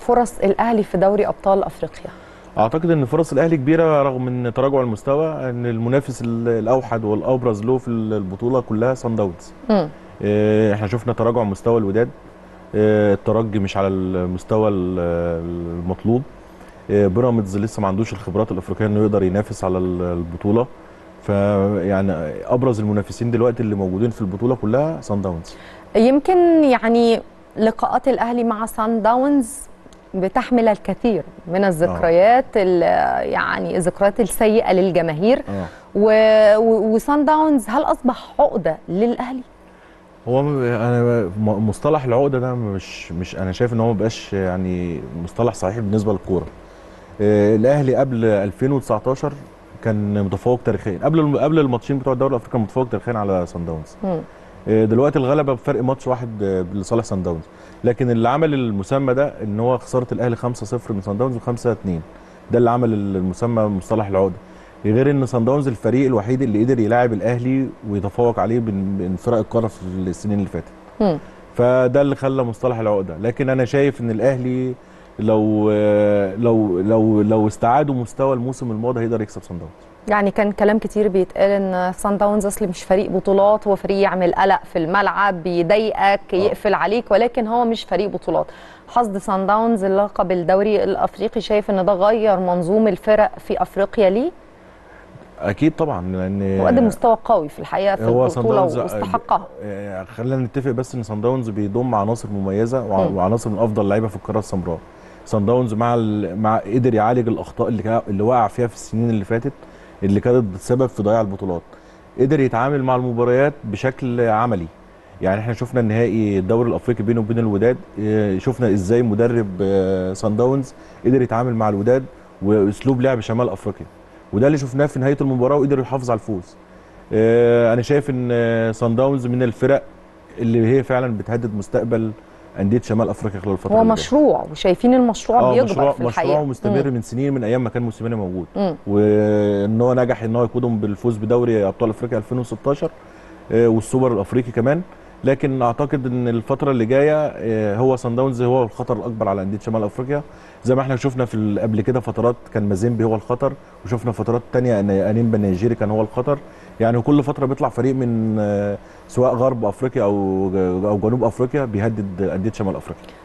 فرص الاهلي في دوري ابطال افريقيا اعتقد ان فرص الاهلي كبيره رغم ان تراجع المستوى ان المنافس ال- الاوحد والابرز له في البطوله كلها صن داونز مم. آه، احنا شفنا تراجع مستوى الوداد آه، الترجي مش على المستوى ال- المطلوب آه، بيراميدز لسه ما عندوش الخبرات الافريقيه انه يقدر ينافس على ال- البطوله فيعني ابرز المنافسين دلوقتي اللي موجودين في البطوله كلها صن داونز يمكن يعني لقاءات الاهلي مع سان داونز بتحمل الكثير من الذكريات ال- يعني الذكريات السيئه للجماهير اه و- و- وسان داونز هل اصبح عقده للاهلي؟ هو م- انا م- مصطلح العقده ده مش مش انا شايف ان هو ما بقاش يعني مصطلح صحيح بالنسبه للكوره آه، الاهلي قبل 2019 كان متفوق تاريخيا قبل الم- قبل الماتشين بتوع الدوري الافريقي كان متفوق تاريخيا على سان داونز مم. آه، دلوقتي الغلبه بفرق ماتش واحد آه، لصالح سان داونز لكن اللي عمل المسمى ده ان هو خساره الاهلي 5-0 من سان داونز و5-2 ده اللي عمل المسمى مصطلح العقده غير ان سان داونز الفريق الوحيد اللي قدر يلاعب الاهلي ويتفوق عليه بين بين فرق القاره في السنين اللي فاتت مم. فده اللي خلى مصطلح العقده لكن انا شايف ان الاهلي لو لو لو لو استعادوا مستوى الموسم الماضي هيقدر يكسب سان داونز يعني كان كلام كتير بيتقال ان سان داونز اصل مش فريق بطولات هو فريق يعمل قلق في الملعب بيضايقك يقفل عليك ولكن هو مش فريق بطولات حصد سان داونز اللقب الدوري الافريقي شايف ان ده غير منظوم الفرق في افريقيا ليه اكيد طبعا لان وقدم مستوى قوي في الحقيقه في هو صن البطوله داونز واستحقها آه، خلينا نتفق بس ان صن داونز بيضم عناصر مميزه وع- مم. وعناصر من افضل اللعيبه في القاره السمراء صن داونز مع ال... مع قدر يعالج الاخطاء اللي كا- اللي وقع فيها في السنين اللي فاتت اللي كانت بتسبب في ضياع البطولات قدر يتعامل مع المباريات بشكل عملي يعني احنا شفنا النهائي الدوري الافريقي بينه وبين الوداد آه، شفنا ازاي مدرب آه، صن داونز قدر يتعامل مع الوداد واسلوب لعب شمال افريقيا وده اللي شفناه في نهايه المباراه وقدر يحافظ على الفوز آه، انا شايف ان آه، صن داونز من الفرق اللي هي فعلا بتهدد مستقبل انديه شمال افريقيا خلال الفتره هو اللي جاية. مشروع وشايفين المشروع اه بيكبر مشروع في الحقيقه مشروع مستمر مم. من سنين من ايام ما كان موسيماني موجود مم. وان هو نجح ان هو يقودهم بالفوز بدوري ابطال افريقيا 2016 آه، والسوبر الافريقي كمان لكن اعتقد ان الفتره اللي جايه آه، هو صن داونز هو الخطر الاكبر على انديه شمال افريقيا زي ما احنا شفنا في ال- قبل كده فترات كان مازيمبي هو الخطر وشفنا فترات تانية ان انيمبا النيجيري كان هو الخطر يعني كل فتره بيطلع فريق من آه، سواء غرب افريقيا او او جنوب افريقيا بيهدد انديه شمال افريقيا